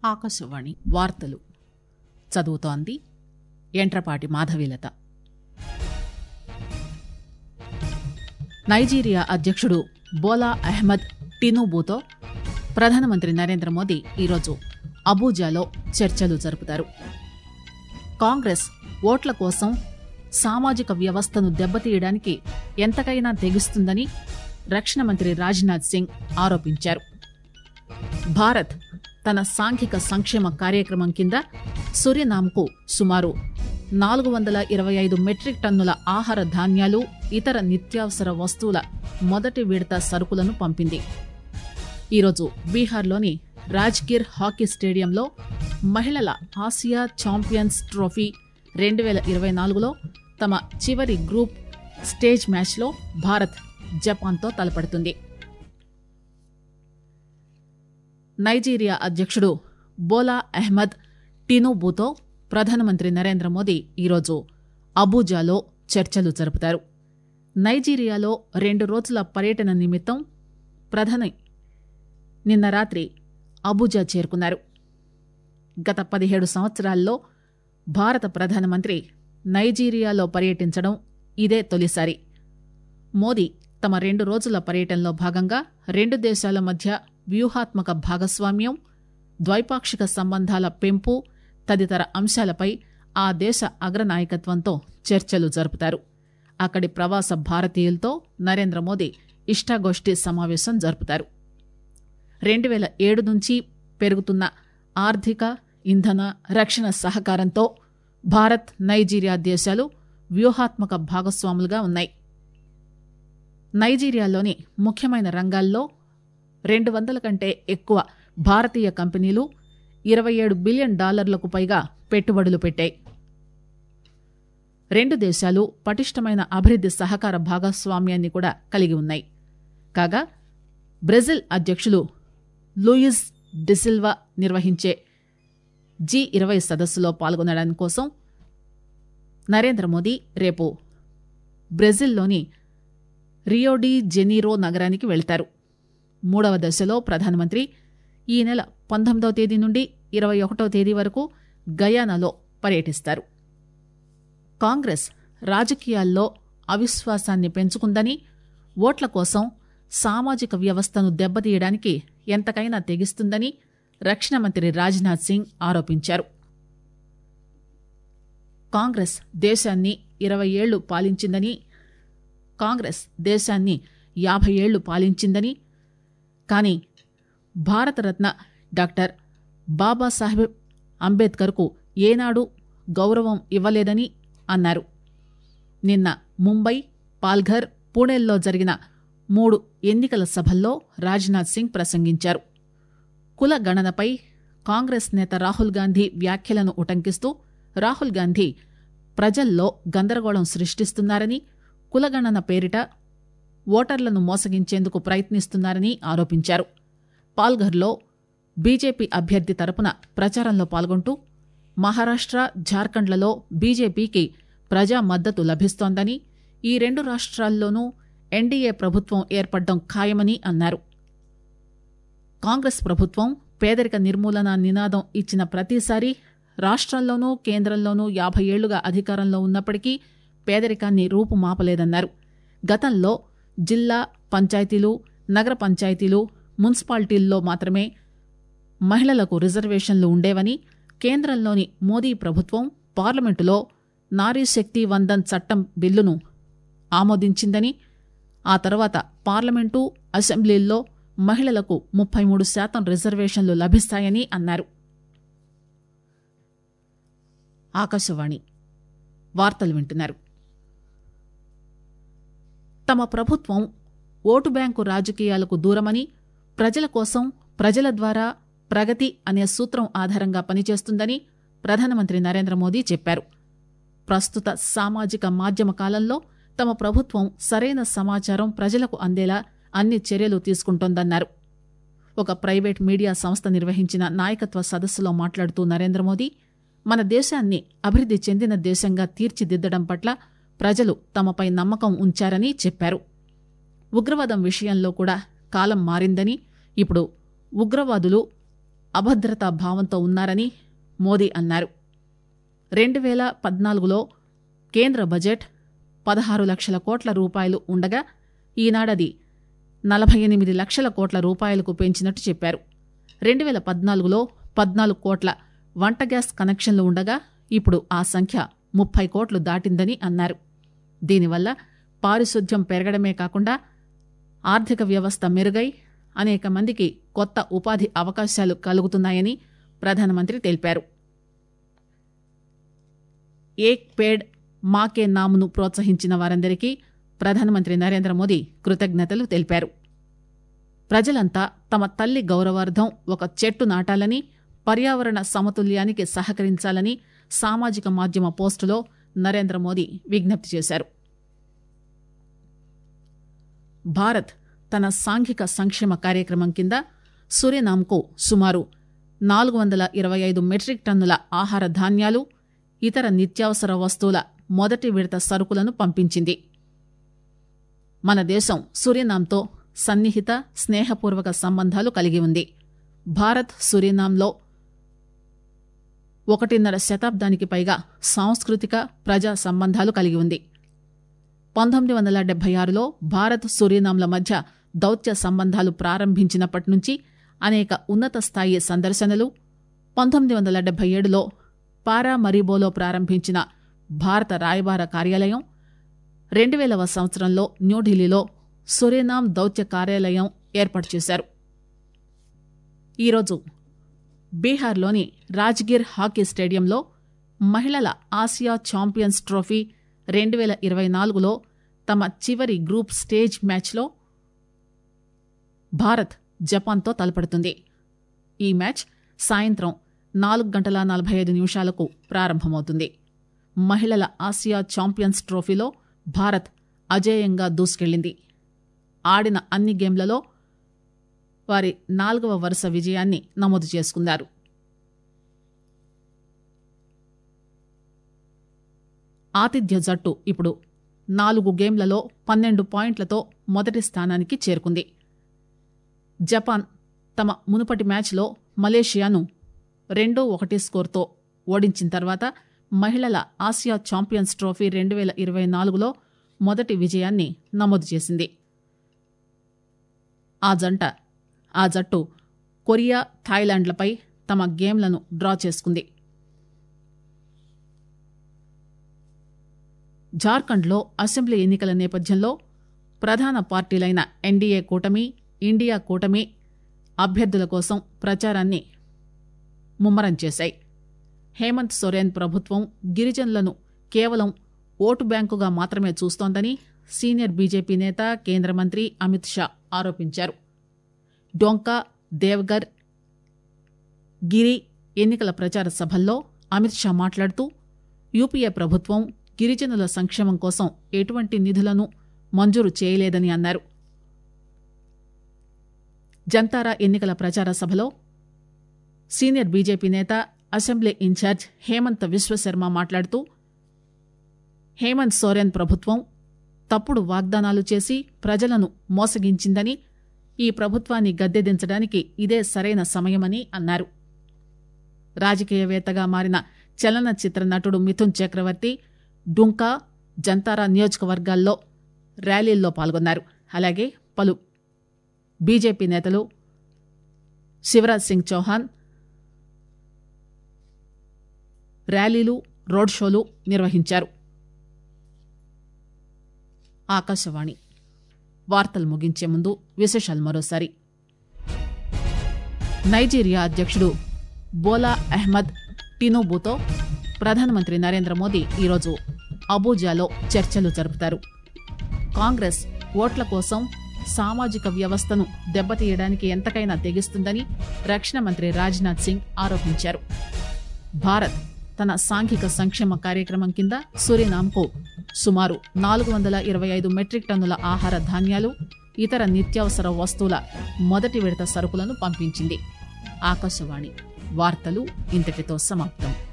ఆకాశవాణి వార్తలు చదువుతోంది ఎంట్రపాటి మాధవీలత నైజీరియా అధ్యక్షుడు బోలా అహ్మద్ టినుబూతో ప్రధానమంత్రి నరేంద్ర మోదీ ఈరోజు అబూజాలో చర్చలు జరుపుతారు కాంగ్రెస్ ఓట్ల కోసం సామాజిక వ్యవస్థను దెబ్బతీయడానికి ఎంతకైనా తెగిస్తుందని రక్షణ మంత్రి రాజ్నాథ్ సింగ్ ఆరోపించారు భారత్ తన సాంఘిక సంక్షేమ కార్యక్రమం కింద సురినామ్కు సుమారు నాలుగు వందల ఇరవై ఐదు మెట్రిక్ టన్నుల ఆహార ధాన్యాలు ఇతర నిత్యావసర వస్తువుల మొదటి విడత సరుకులను పంపింది ఈరోజు బీహార్లోని రాజ్గిర్ హాకీ స్టేడియంలో మహిళల ఆసియా ఛాంపియన్స్ ట్రోఫీ రెండు వేల ఇరవై నాలుగులో తమ చివరి గ్రూప్ స్టేజ్ మ్యాచ్లో భారత్ జపాన్తో తలపడుతుంది నైజీరియా అధ్యక్షుడు బోలా అహ్మద్ టినుబూతో ప్రధానమంత్రి నరేంద్ర మోదీ ఈరోజు అబూజాలో చర్చలు జరుపుతారు నైజీరియాలో రెండు రోజుల పర్యటన నిమిత్తం ప్రధాని నిన్న రాత్రి అబూజా చేరుకున్నారు గత పదిహేడు సంవత్సరాల్లో భారత ప్రధానమంత్రి నైజీరియాలో పర్యటించడం ఇదే తొలిసారి మోదీ తమ రెండు రోజుల పర్యటనలో భాగంగా రెండు దేశాల మధ్య వ్యూహాత్మక భాగస్వామ్యం ద్వైపాక్షిక సంబంధాల పెంపు తదితర అంశాలపై ఆ దేశ అగ్రనాయకత్వంతో చర్చలు జరుపుతారు అక్కడి ప్రవాస భారతీయులతో నరేంద్ర మోదీ ఇష్టాగోష్ఠి సమావేశం జరుపుతారు రెండు వేల ఏడు నుంచి పెరుగుతున్న ఆర్థిక ఇంధన రక్షణ సహకారంతో భారత్ నైజీరియా దేశాలు వ్యూహాత్మక భాగస్వాములుగా ఉన్నాయి నైజీరియాలోని ముఖ్యమైన రంగాల్లో రెండు వందల కంటే ఎక్కువ భారతీయ కంపెనీలు ఇరవై ఏడు బిలియన్ డాలర్లకు పైగా పెట్టుబడులు పెట్టాయి రెండు దేశాలు పటిష్టమైన అభివృద్ది సహకార భాగస్వామ్యాన్ని కూడా కలిగి ఉన్నాయి కాగా బ్రెజిల్ అధ్యక్షులు లూయిస్ డిసిల్వా నిర్వహించే జీ ఇరవై సదస్సులో పాల్గొనడానికి కోసం నరేంద్ర మోదీ రేపు బ్రెజిల్లోని రియోడి జెనీరో నగరానికి వెళ్తారు మూడవ దశలో ప్రధానమంత్రి ఈ నెల పంతొమ్మిదవ తేదీ నుండి ఇరవై ఒకటో తేదీ వరకు గయానాలో పర్యటిస్తారు కాంగ్రెస్ రాజకీయాల్లో అవిశ్వాసాన్ని పెంచుకుందని ఓట్ల కోసం సామాజిక వ్యవస్థను దెబ్బతీయడానికి ఎంతకైనా తెగిస్తుందని రక్షణ మంత్రి రాజ్నాథ్ సింగ్ ఆరోపించారు కాంగ్రెస్ దేశాన్ని ఇరవై ఏళ్లు పాలించిందని కాంగ్రెస్ దేశాన్ని యాభై ఏళ్లు పాలించిందని కానీ భారతరత్న డాక్టర్ బాబాసాహెబ్ అంబేద్కర్కు ఏనాడు గౌరవం ఇవ్వలేదని అన్నారు నిన్న ముంబై పాల్ఘర్ పూణేల్లో జరిగిన మూడు ఎన్నికల సభల్లో రాజ్నాథ్ సింగ్ ప్రసంగించారు కుల గణనపై కాంగ్రెస్ నేత రాహుల్ గాంధీ వ్యాఖ్యలను ఉటంకిస్తూ రాహుల్ గాంధీ ప్రజల్లో గందరగోళం సృష్టిస్తున్నారని కులగణన పేరిట ఓటర్లను మోసగించేందుకు ప్రయత్నిస్తున్నారని ఆరోపించారు పాల్ఘర్లో బీజేపీ అభ్యర్థి తరపున ప్రచారంలో పాల్గొంటూ మహారాష్ట్ర జార్ఖండ్లలో బీజేపీకి ప్రజా మద్దతు లభిస్తోందని ఈ రెండు రాష్ట్రాల్లోనూ ఎన్డీఏ ప్రభుత్వం ఏర్పడడం ఖాయమని అన్నారు కాంగ్రెస్ ప్రభుత్వం పేదరిక నిర్మూలన నినాదం ఇచ్చిన ప్రతిసారి రాష్ట్రాల్లోనూ కేంద్రంలోనూ యాభై ఏళ్లుగా అధికారంలో ఉన్నప్పటికీ పేదరికాన్ని రూపుమాపలేదన్నారు గతంలో జిల్లా పంచాయతీలు నగర పంచాయతీలు మున్సిపాలిటీల్లో మాత్రమే మహిళలకు రిజర్వేషన్లు ఉండేవని కేంద్రంలోని మోదీ ప్రభుత్వం పార్లమెంటులో నారీ శక్తి వందన్ చట్టం బిల్లును ఆమోదించిందని ఆ తర్వాత పార్లమెంటు అసెంబ్లీల్లో మహిళలకు ముప్పై మూడు శాతం రిజర్వేషన్లు లభిస్తాయని అన్నారు ఆకాశవాణి వార్తలు వింటున్నారు తమ ప్రభుత్వం ఓటు బ్యాంకు రాజకీయాలకు దూరమని ప్రజల కోసం ప్రజల ద్వారా ప్రగతి అనే సూత్రం ఆధారంగా పనిచేస్తుందని ప్రధానమంత్రి నరేంద్ర మోదీ చెప్పారు ప్రస్తుత సామాజిక మాధ్యమ కాలంలో తమ ప్రభుత్వం సరైన సమాచారం ప్రజలకు అందేలా అన్ని చర్యలు తీసుకుంటోందన్నారు ఒక ప్రైవేట్ మీడియా సంస్థ నిర్వహించిన నాయకత్వ సదస్సులో మాట్లాడుతూ నరేంద్ర మోదీ మన దేశాన్ని అభివృద్ది చెందిన దేశంగా తీర్చిదిద్దడం పట్ల ప్రజలు తమపై నమ్మకం ఉంచారని చెప్పారు ఉగ్రవాదం విషయంలో కూడా కాలం మారిందని ఇప్పుడు ఉగ్రవాదులు అభద్రతా భావంతో ఉన్నారని మోదీ అన్నారు రెండు వేల పద్నాలుగులో కేంద్ర బడ్జెట్ పదహారు లక్షల కోట్ల రూపాయలు ఉండగా ఈనాడది నలభై ఎనిమిది లక్షల కోట్ల రూపాయలకు పెంచినట్టు చెప్పారు రెండు వేల పద్నాలుగులో పద్నాలుగు కోట్ల వంట గ్యాస్ కనెక్షన్లు ఉండగా ఇప్పుడు ఆ సంఖ్య ముప్పై కోట్లు దాటిందని అన్నారు దీనివల్ల పారిశుద్ధ్యం పెరగడమే కాకుండా ఆర్థిక వ్యవస్థ మెరుగై అనేక మందికి కొత్త ఉపాధి అవకాశాలు కలుగుతున్నాయని ప్రధానమంత్రి తెలిపారు ఏక్ పేడ్ మాకే నామ్ను ప్రోత్సహించిన వారందరికీ ప్రధానమంత్రి నరేంద్ర మోదీ కృతజ్ఞతలు తెలిపారు ప్రజలంతా తమ తల్లి గౌరవార్థం ఒక చెట్టు నాటాలని పర్యావరణ సమతుల్యానికి సహకరించాలని సామాజిక మాధ్యమ పోస్టులో నరేంద్ర మోదీ విజ్ఞప్తి చేశారు భారత్ తన సాంఘిక సంక్షేమ కార్యక్రమం కింద సురినామ్కు సుమారు నాలుగు వందల ఇరవై ఐదు మెట్రిక్ టన్నుల ఆహార ధాన్యాలు ఇతర నిత్యావసర వస్తువుల మొదటి విడత సరుకులను పంపించింది మన దేశం సురినామ్తో సన్నిహిత స్నేహపూర్వక సంబంధాలు కలిగి ఉంది భారత్ సురినాంలో ఒకటిన్నర శతాబ్దానికి పైగా సాంస్కృతిక ప్రజా సంబంధాలు కలిగి ఉంది పంతొమ్మిది వందల డెబ్బై ఆరులో భారత్ సురినాంల మధ్య దౌత్య సంబంధాలు ప్రారంభించినప్పటి నుంచి అనేక ఉన్నత స్థాయి సందర్శనలు పంతొమ్మిది వందల డెబ్బై ఏడులో పారామరీబోలో ప్రారంభించిన భారత రాయబార కార్యాలయం రెండు వేలవ సంవత్సరంలో న్యూఢిల్లీలో సురేనాం దౌత్య కార్యాలయం ఏర్పాటు చేశారు ఈరోజు బీహార్లోని రాజ్గిర్ హాకీ స్టేడియంలో మహిళల ఆసియా ఛాంపియన్స్ ట్రోఫీ రెండు వేల ఇరవై నాలుగులో తమ చివరి గ్రూప్ స్టేజ్ మ్యాచ్లో భారత్ జపాన్తో తలపడుతుంది ఈ మ్యాచ్ సాయంత్రం నాలుగు గంటల నలభై ఐదు నిమిషాలకు ప్రారంభమవుతుంది మహిళల ఆసియా ఛాంపియన్స్ ట్రోఫీలో భారత్ అజేయంగా దూసుకెళ్లింది ఆడిన అన్ని గేమ్లలో వారి నాలుగవ వరుస విజయాన్ని నమోదు చేసుకున్నారు ఆతిథ్య జట్టు ఇప్పుడు నాలుగు గేమ్లలో పన్నెండు పాయింట్లతో మొదటి స్థానానికి చేరుకుంది జపాన్ తమ మునుపటి మ్యాచ్లో మలేషియాను రెండో ఒకటి స్కోర్తో ఓడించిన తర్వాత మహిళల ఆసియా ఛాంపియన్స్ ట్రోఫీ రెండు వేల ఇరవై నాలుగులో మొదటి విజయాన్ని నమోదు చేసింది ఆ జంట ఆ జట్టు కొరియా థాయిలాండ్లపై తమ గేమ్లను డ్రా చేసుకుంది జార్ఖండ్లో అసెంబ్లీ ఎన్నికల నేపథ్యంలో ప్రధాన పార్టీలైన ఎన్డీఏ కూటమి ఇండియా కూటమి అభ్యర్థుల కోసం ప్రచారాన్ని ముమ్మరం చేశాయి హేమంత్ సోరెన్ ప్రభుత్వం గిరిజనులను కేవలం ఓటు బ్యాంకుగా మాత్రమే చూస్తోందని సీనియర్ బీజేపీ నేత కేంద్ర మంత్రి అమిత్ షా ఆరోపించారు డొంకా దేవ్గర్ గిరి ఎన్నికల ప్రచార సభల్లో అమిత్ షా మాట్లాడుతూ యూపీఏ ప్రభుత్వం గిరిజనుల సంక్షేమం కోసం ఎటువంటి నిధులను మంజూరు చేయలేదని అన్నారు జంతారా ఎన్నికల ప్రచార సభలో సీనియర్ బీజేపీ నేత అసెంబ్లీ ఇన్ఛార్జ్ హేమంత్ విశ్వశర్మ మాట్లాడుతూ హేమంత్ సోరెన్ ప్రభుత్వం తప్పుడు వాగ్దానాలు చేసి ప్రజలను మోసగించిందని ఈ ప్రభుత్వాన్ని గద్దెదించడానికి ఇదే సరైన సమయమని అన్నారు రాజకీయవేత్తగా మారిన చలనచిత్ర నటుడు మిథున్ చక్రవర్తి డుంకా జంతారా నియోజకవర్గాల్లో ర్యాలీల్లో పాల్గొన్నారు అలాగే పలు బీజేపీ నేతలు శివరాజ్ సింగ్ చౌహాన్ ర్యాలీలు రోడ్ షోలు నిర్వహించారు ఆకాశవాణి వార్తలు ముగించే ముందు విశేషాలు మరోసారి నైజీరియా అధ్యక్షుడు బోలా అహ్మద్ టినోబుతో ప్రధానమంత్రి నరేంద్ర మోదీ ఈరోజు అబూజాలో చర్చలు జరుపుతారు కాంగ్రెస్ ఓట్ల కోసం సామాజిక వ్యవస్థను దెబ్బతీయడానికి ఎంతకైనా తెగిస్తుందని రక్షణ మంత్రి రాజ్నాథ్ సింగ్ ఆరోపించారు భారత్ తన సాంఘిక సంక్షేమ కార్యక్రమం కింద సూరినామ్కు సుమారు నాలుగు వందల ఇరవై ఐదు మెట్రిక్ టన్నుల ఆహార ధాన్యాలు ఇతర నిత్యావసర వస్తువుల మొదటి విడత సరుకులను పంపించింది ఆకాశవాణి వార్తలు ఇంతటితో సమాప్తం